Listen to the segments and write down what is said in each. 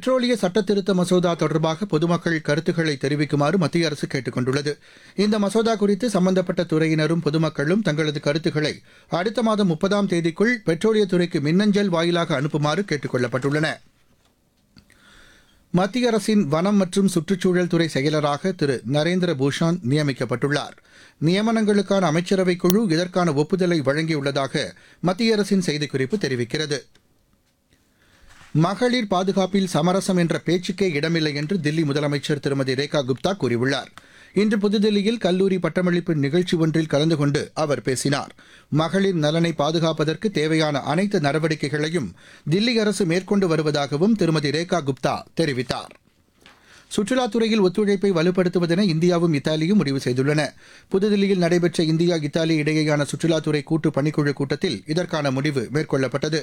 பெட்ரோலிய சட்டத்திருத்த மசோதா தொடர்பாக பொதுமக்கள் கருத்துக்களை தெரிவிக்குமாறு மத்திய அரசு கேட்டுக் கொண்டுள்ளது இந்த மசோதா குறித்து சம்பந்தப்பட்ட துறையினரும் பொதுமக்களும் தங்களது கருத்துக்களை அடுத்த மாதம் முப்பதாம் தேதிக்குள் பெட்ரோலியத்துறைக்கு மின்னஞ்சல் வாயிலாக அனுப்புமாறு கேட்டுக் கொள்ளப்பட்டுள்ளன மத்திய அரசின் வனம் மற்றும் சுற்றுச்சூழல் துறை செயலராக திரு நரேந்திர பூஷான் நியமிக்கப்பட்டுள்ளார் நியமனங்களுக்கான அமைச்சரவைக் குழு இதற்கான ஒப்புதலை வழங்கியுள்ளதாக மத்திய அரசின் செய்திக்குறிப்பு தெரிவிக்கிறது மகளிர் பாதுகாப்பில் சமரசம் என்ற பேச்சுக்கே இடமில்லை என்று தில்லி முதலமைச்சர் திருமதி ரேகா குப்தா கூறியுள்ளார் இன்று புதுதில்லியில் கல்லூரி பட்டமளிப்பு நிகழ்ச்சி ஒன்றில் கலந்து கொண்டு அவர் பேசினார் மகளிர் நலனை பாதுகாப்பதற்கு தேவையான அனைத்து நடவடிக்கைகளையும் தில்லி அரசு மேற்கொண்டு வருவதாகவும் திருமதி ரேகா குப்தா தெரிவித்தார் சுற்றுலாத்துறையில் ஒத்துழைப்பை வலுப்படுத்துவதென இந்தியாவும் இத்தாலியும் முடிவு செய்துள்ளன புதுதில்லியில் நடைபெற்ற இந்தியா இத்தாலி இடையேயான சுற்றுலாத்துறை கூட்டு பணிக்குழு கூட்டத்தில் இதற்கான முடிவு மேற்கொள்ளப்பட்டது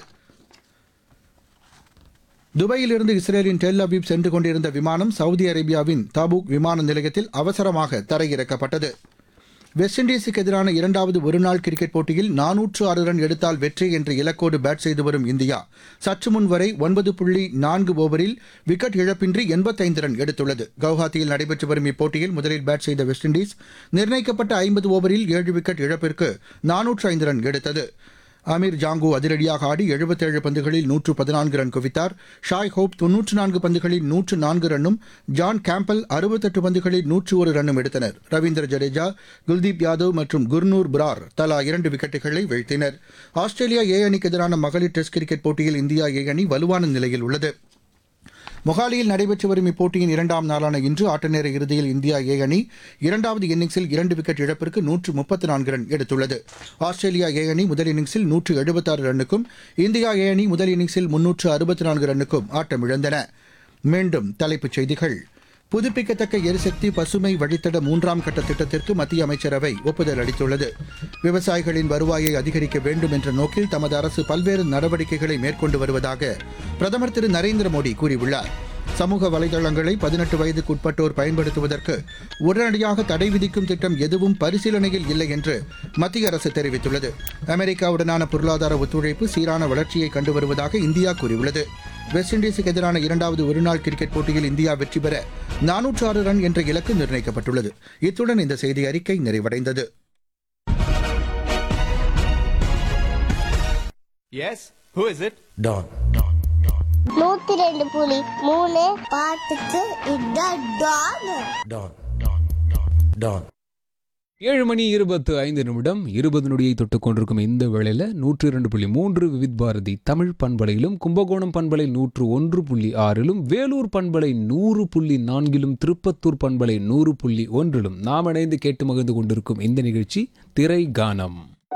துபாயிலிருந்து இஸ்ரேலின் டெல் அபீப் சென்று கொண்டிருந்த விமானம் சவுதி அரேபியாவின் தாபூக் விமான நிலையத்தில் அவசரமாக தரையிறக்கப்பட்டது வெஸ்ட் இண்டீஸுக்கு எதிரான இரண்டாவது ஒருநாள் கிரிக்கெட் போட்டியில் நானூற்று ஆறு ரன் எடுத்தால் வெற்றி என்ற இலக்கோடு பேட் செய்து வரும் இந்தியா சற்று முன் வரை ஒன்பது புள்ளி நான்கு ஓவரில் விக்கெட் இழப்பின்றி எண்பத்தைந்து ரன் எடுத்துள்ளது கவுஹாத்தியில் நடைபெற்று வரும் இப்போட்டியில் முதலில் பேட் செய்த வெஸ்ட் இண்டீஸ் நிர்ணயிக்கப்பட்ட ஐம்பது ஓவரில் ஏழு விக்கெட் இழப்பிற்கு நானூற்று ஐந்து ரன் எடுத்தது அமீர் ஜாங்கோ அதிரடியாக ஆடி எழுபத்தேழு பந்துகளில் நூற்று பதினான்கு ரன் குவித்தார் ஷாய் ஹோப் தொன்னூற்று நான்கு பந்துகளில் நூற்று நான்கு ரன்னும் ஜான் கேம்பல் அறுபத்தெட்டு பந்துகளில் நூற்று ஒரு ரன்னும் எடுத்தனர் ரவீந்திர ஜடேஜா குல்தீப் யாதவ் மற்றும் குர்னூர் பிரார் தலா இரண்டு விக்கெட்டுகளை வீழ்த்தினர் ஆஸ்திரேலியா ஏ அணிக்கு எதிரான மகளிர் டெஸ்ட் கிரிக்கெட் போட்டியில் இந்தியா ஏ அணி வலுவான நிலையில் உள்ளது மொஹாலியில் நடைபெற்று வரும் இப்போட்டியின் இரண்டாம் நாளான இன்று ஆட்டநேர இறுதியில் இந்தியா ஏ அணி இரண்டாவது இன்னிங்ஸில் இரண்டு விக்கெட் இழப்பிற்கு நூற்று முப்பத்து நான்கு ரன் எடுத்துள்ளது ஆஸ்திரேலியா ஏ அணி முதல் இன்னிங்ஸில் நூற்று எழுபத்தாறு ரன்னுக்கும் இந்தியா ஏ அணி முதல் இன்னிங்ஸில் முன்னூற்று அறுபத்தி நான்கு ரன்னுக்கும் ஆட்டமிழந்தன மீண்டும் தலைப்புச் செய்திகள் புதுப்பிக்கத்தக்க எரிசக்தி பசுமை வழித்தட மூன்றாம் கட்ட திட்டத்திற்கு மத்திய அமைச்சரவை ஒப்புதல் அளித்துள்ளது விவசாயிகளின் வருவாயை அதிகரிக்க வேண்டும் என்ற நோக்கில் தமது அரசு பல்வேறு நடவடிக்கைகளை மேற்கொண்டு வருவதாக பிரதமர் திரு நரேந்திர மோடி கூறியுள்ளார் சமூக வலைதளங்களை பதினெட்டு வயதுக்கு உட்பட்டோர் பயன்படுத்துவதற்கு உடனடியாக தடை விதிக்கும் திட்டம் எதுவும் பரிசீலனையில் இல்லை என்று மத்திய அரசு தெரிவித்துள்ளது அமெரிக்காவுடனான பொருளாதார ஒத்துழைப்பு சீரான வளர்ச்சியை கண்டு வருவதாக இந்தியா கூறியுள்ளது வெஸ்ட் இண்டீஸுக்கு எதிரான இரண்டாவது ஒருநாள் கிரிக்கெட் போட்டியில் இந்தியா வெற்றி பெற நானூற்று ஆறு ரன் என்ற இலக்கு நிர்ணயிக்கப்பட்டுள்ளது இத்துடன் இந்த செய்தி அறிக்கை நிறைவடைந்தது Yes? Who is it? Don. நூத்தி ரெண்டு புலி மூணு பாட்டுக்கு இதான் டான் Don. Don. ஏழு மணி இருபத்து ஐந்து நிமிடம் இருபது நொடியை தொட்டுக் கொண்டிருக்கும் இந்த வேளையில் நூற்று இரண்டு புள்ளி மூன்று விவித் பாரதி தமிழ் பண்பலையிலும் கும்பகோணம் பண்பலை நூற்று ஒன்று புள்ளி ஆறிலும் வேலூர் பண்பலை நூறு புள்ளி நான்கிலும் திருப்பத்தூர் பண்பலை நூறு புள்ளி ஒன்றிலும் நாம் இணைந்து கேட்டு மகிழ்ந்து கொண்டிருக்கும் இந்த நிகழ்ச்சி திரை கானம்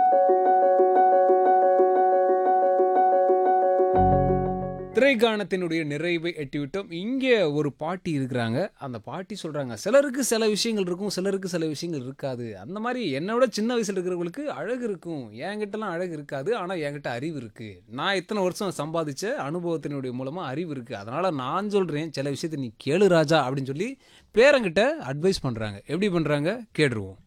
திரைக்காணத்தினுடைய நிறைவை எட்டிவிட்டோம் இங்கே ஒரு பாட்டி இருக்கிறாங்க அந்த பாட்டி சொல்கிறாங்க சிலருக்கு சில விஷயங்கள் இருக்கும் சிலருக்கு சில விஷயங்கள் இருக்காது அந்த மாதிரி என்னை விட சின்ன வயசில் இருக்கிறவங்களுக்கு அழகு இருக்கும் என்கிட்டலாம் அழகு இருக்காது ஆனால் என்கிட்ட அறிவு இருக்குது நான் இத்தனை வருஷம் சம்பாதிச்ச அனுபவத்தினுடைய மூலமாக அறிவு இருக்குது அதனால் நான் சொல்கிறேன் சில விஷயத்தை நீ கேளு ராஜா அப்படின்னு சொல்லி பேரங்கிட்ட அட்வைஸ் பண்ணுறாங்க எப்படி பண்ணுறாங்க கேட்டுருவோம்